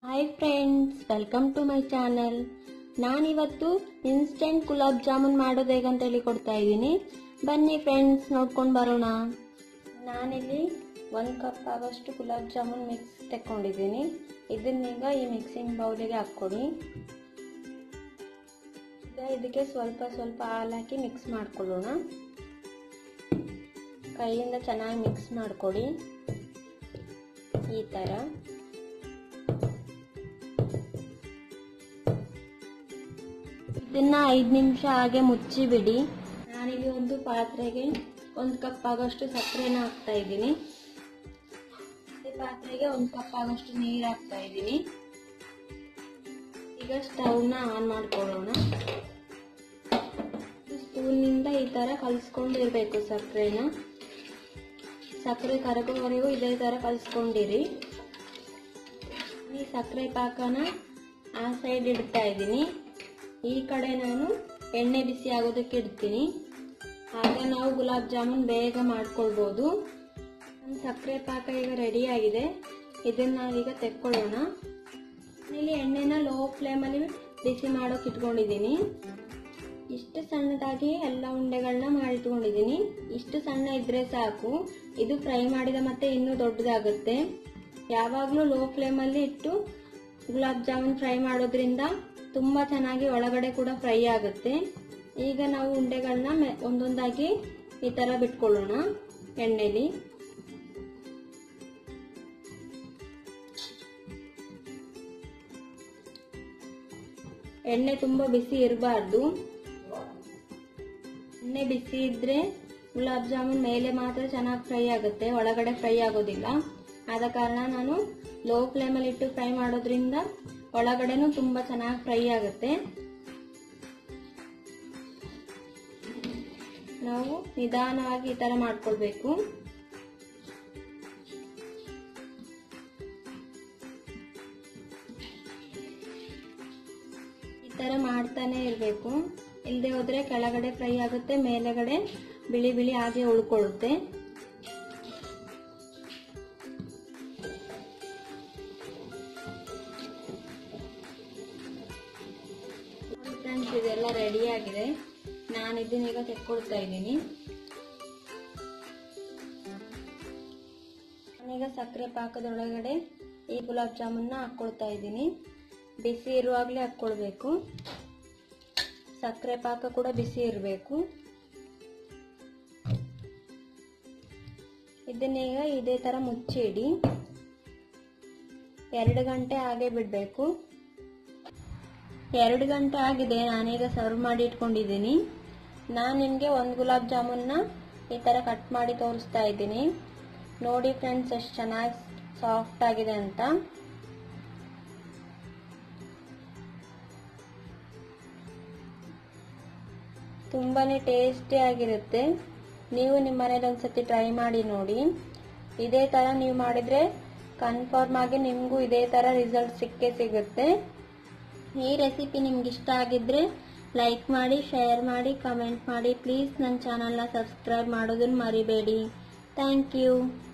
hi friends welcome to my channel ನಾನಿವತ್ತು instant gulab jamun ಮಾಡೋದು ಹೇಗಂತ ಹೇಳಿ ಕೊಡ್ತಾ ಇದ್ದೀನಿ ಬನ್ನಿ ಫ್ರೆಂಡ್ಸ್ ನೋಡ್ಕೊಂಡು ಬರೋಣ ನಾನಿಲ್ಲಿ ಒಂದು ಕಪ್ ಆಗೋಷ್ಟು ಗುಲಾಬ್ ಜಾಮೂನ್ ಮಿಕ್ಸ್ ತೆಕ್ಕೊಂಡಿದ್ದೀನಿ ಇದನ್ನೀಗ ಈ ಮಿಕ್ಸಿಂಗ್ ಬೌಲಿಗೆ ಹಾಕ್ಕೊಡಿ ಈಗ ಇದಕ್ಕೆ ಸ್ವಲ್ಪ ಸ್ವಲ್ಪ ಹಾಲು ಹಾಕಿ ಮಿಕ್ಸ್ ಮಾಡ್ಕೊಳ್ಳೋಣ ಕೈಯಿಂದ ಚೆನ್ನಾಗಿ ಮಿಕ್ಸ್ ಮಾಡಿಕೊಡಿ ಈ ಥರ ಇದನ್ನ ಐದು ನಿಮಿಷ ಹಾಗೆ ಮುಚ್ಚಿ ಬಿಡಿ ನಾನಿಲ್ಲಿ ಒಂದು ಪಾತ್ರೆಗೆ ಒಂದು ಕಪ್ ಆಗೋಷ್ಟು ಸಕ್ಕರೆನ ಹಾಕ್ತಾ ಇದ್ದೀನಿ ಅದೇ ಪಾತ್ರೆಗೆ ಒಂದು ಕಪ್ ಆಗೋಷ್ಟು ನೀರು ಹಾಕ್ತಾ ಇದ್ದೀನಿ ಈಗ ಸ್ಟವ್ನ ಆನ್ ಮಾಡ್ಕೊಳ್ಳೋಣ ಸ್ಪೂನಿಂದ ಈ ಥರ ಕಲಿಸ್ಕೊಂಡಿರ್ಬೇಕು ಸಕ್ಕರೆನ ಸಕ್ಕರೆ ಕರಗೋವರೆಗೂ ಇದೇ ಥರ ಕಲಿಸ್ಕೊಂಡಿರಿ ಈ ಸಕ್ಕರೆ ಪಾಕನ ಆ ಸೈಡ್ ಇಡ್ತಾ ಇದ್ದೀನಿ ಈ ಕಡೆ ನಾನು ಎಣ್ಣೆ ಬಿಸಿ ಆಗೋದಕ್ಕೆ ಇಡ್ತೀನಿ ಆಗ ನಾವು ಗುಲಾಬ್ ಜಾಮೂನ್ ಬೇಗ ಮಾಡ್ಕೊಳ್ಬೋದು ನನ್ನ ಸಕ್ಕರೆ ಪಾಕ ಈಗ ರೆಡಿ ಆಗಿದೆ ಇದನ್ನ ನಾವೀಗ ತೆಕ್ಕೊಳ್ಳೋಣ ಇಲ್ಲಿ ಎಣ್ಣೆನ ಲೋ ಫ್ಲೇಮಲ್ಲಿ ಬಿಸಿ ಮಾಡೋಕೆ ಇಟ್ಕೊಂಡಿದ್ದೀನಿ ಇಷ್ಟು ಸಣ್ಣದಾಗಿ ಎಲ್ಲ ಉಂಡೆಗಳನ್ನ ಮಾಡಿಟ್ಕೊಂಡಿದ್ದೀನಿ ಇಷ್ಟು ಸಣ್ಣ ಇದ್ರೆ ಸಾಕು ಇದು ಫ್ರೈ ಮಾಡಿದ ಮತ್ತೆ ಇನ್ನೂ ದೊಡ್ಡದಾಗುತ್ತೆ ಯಾವಾಗಲೂ ಲೋ ಫ್ಲೇಮಲ್ಲಿ ಇಟ್ಟು ಗುಲಾಬ್ ಜಾಮೂನ್ ಫ್ರೈ ಮಾಡೋದ್ರಿಂದ ತುಂಬ ಚೆನ್ನಾಗಿ ಒಳಗಡೆ ಕೂಡ ಫ್ರೈ ಆಗುತ್ತೆ ಈಗ ನಾವು ಉಂಡೆಗಳನ್ನ ಒಂದೊಂದಾಗಿ ಈ ಥರ ಬಿಟ್ಕೊಳ್ಳೋಣ ಎಣ್ಣೆಲಿ ಎಣ್ಣೆ ತುಂಬ ಬಿಸಿ ಇರಬಾರ್ದು ಎಣ್ಣೆ ಬಿಸಿ ಇದ್ರೆ ಗುಲಾಬ್ ಜಾಮೂನ್ ಮೇಲೆ ಮಾತ್ರ ಚೆನ್ನಾಗಿ ಫ್ರೈ ಆಗುತ್ತೆ ಒಳಗಡೆ ಫ್ರೈ ಆಗೋದಿಲ್ಲ ಆದ ಕಾರಣ ನಾನು ಲೋ ಫ್ಲೇಮಲ್ಲಿ ಇಟ್ಟು ಫ್ರೈ ಮಾಡೋದ್ರಿಂದ ಒಳಗಡೆನೂ ತುಂಬಾ ಚೆನ್ನಾಗಿ ಫ್ರೈ ಆಗುತ್ತೆ ನಾವು ನಿಧಾನವಾಗಿ ಈ ತರ ಮಾಡ್ಕೊಳ್ಬೇಕು ಈ ತರ ಮಾಡ್ತಾನೆ ಇರಬೇಕು ಇಲ್ಲದೆ ಹೋದ್ರೆ ಕೆಳಗಡೆ ಫ್ರೈ ಆಗುತ್ತೆ ಮೇಲೆಗಡೆ ಬಿಳಿ ಬಿಳಿ ಹಾಗೆ ಉಳ್ಕೊಳ್ಳುತ್ತೆ ಫ್ರೆಂಡ್ಸ್ ಇದೆಲ್ಲ ರೆಡಿ ಆಗಿದೆ ನಾನು ಇದನ್ನೀಗ ತೆಕ್ಕೊಳ್ತಾ ಇದ್ದೀನಿ ನಾನೀಗ ಸಕ್ಕರೆ ಪಾಕದೊಳಗಡೆ ಈ ಗುಲಾಬ್ ಜಾಮೂನ್ನ ಹಾಕ್ಕೊಳ್ತಾ ಇದ್ದೀನಿ ಬಿಸಿ ಇರುವಾಗಲೇ ಹಾಕ್ಕೊಳ್ಬೇಕು ಸಕ್ಕರೆ ಪಾಕ ಕೂಡ ಬಿಸಿ ಇರಬೇಕು ಇದನ್ನೀಗ ಇದೇ ತರ ಮುಚ್ಚಿಡಿ ಎರಡು ಗಂಟೆ ಹಾಗೆ ಬಿಡಬೇಕು ಎರಡು ಗಂಟೆ ಆಗಿದೆ ನಾನೀಗ ಸರ್ವ್ ಮಾಡಿ ಇಟ್ಕೊಂಡಿದ್ದೀನಿ ನಾನು ನಿಮಗೆ ಒಂದು ಗುಲಾಬ್ ಜಾಮೂನ್ನ ಈ ಥರ ಕಟ್ ಮಾಡಿ ತೋರಿಸ್ತಾ ಇದ್ದೀನಿ ನೋಡಿ ಫ್ರೆಂಡ್ಸ್ ಎಷ್ಟು ಚೆನ್ನಾಗಿ ಸಾಫ್ಟ್ ಆಗಿದೆ ಅಂತ ತುಂಬಾನೇ ಟೇಸ್ಟಿ ಆಗಿರುತ್ತೆ ನೀವು ನಿಮ್ಮ ಮನೇಲಿ ಒಂದ್ಸತಿ ಟ್ರೈ ಮಾಡಿ ನೋಡಿ ಇದೇ ತರ ನೀವು ಮಾಡಿದ್ರೆ ಕನ್ಫರ್ಮ್ ಆಗಿ ನಿಮಗೂ ಇದೇ ತರ ರಿಸಲ್ಟ್ ಸಿಕ್ಕೇ ಸಿಗುತ್ತೆ ಈ ರೆಸಿಪಿ ನಿಮ್ಗೆ ಇಷ್ಟ ಆಗಿದ್ರೆ ಲೈಕ್ ಮಾಡಿ ಶೇರ್ ಮಾಡಿ ಕಮೆಂಟ್ ಮಾಡಿ ಪ್ಲೀಸ್ ನನ್ನ ಚಾನಲ್ನ ಸಬ್ಸ್ಕ್ರೈಬ್ ಮಾಡೋದನ್ನ ಮರಿಬೇಡಿ ಥ್ಯಾಂಕ್ ಯು